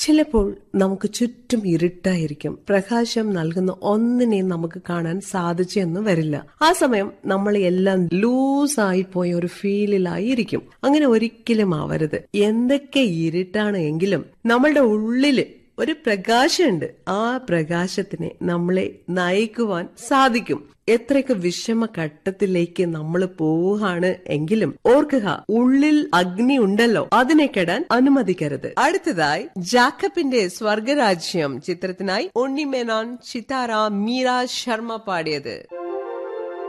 ചിലപ്പോൾ നമുക്ക് ചുറ്റും ഇരുട്ടായിരിക്കും പ്രകാശം നൽകുന്ന ഒന്നിനെയും നമുക്ക് കാണാൻ സാധിച്ചെന്ന് വരില്ല ആ സമയം നമ്മൾ എല്ലാം ലൂസായി പോയ ഒരു ഫീലിലായിരിക്കും അങ്ങനെ ഒരിക്കലും ആവരുത് എന്തൊക്കെ ഇരുട്ടാണ് എങ്കിലും നമ്മളുടെ ഉള്ളില് ഒരു പ്രകാശമുണ്ട് ആ പ്രകാശത്തിനെ നമ്മളെ നയിക്കുവാൻ സാധിക്കും എത്രയൊക്കെ വിഷമഘട്ടത്തിലേക്ക് നമ്മൾ പോവുകയാണ് എങ്കിലും ഓർക്കുക ഉള്ളിൽ അഗ്നി ഉണ്ടല്ലോ അതിനെ കെടാൻ അനുമതിക്കരുത് അടുത്തതായി ജാക്കബിന്റെ സ്വർഗരാജ്യം ചിത്രത്തിനായി ഉണ്ണിമേനോൻ ചിത്താര മീര ശർമ്മ പാടിയത്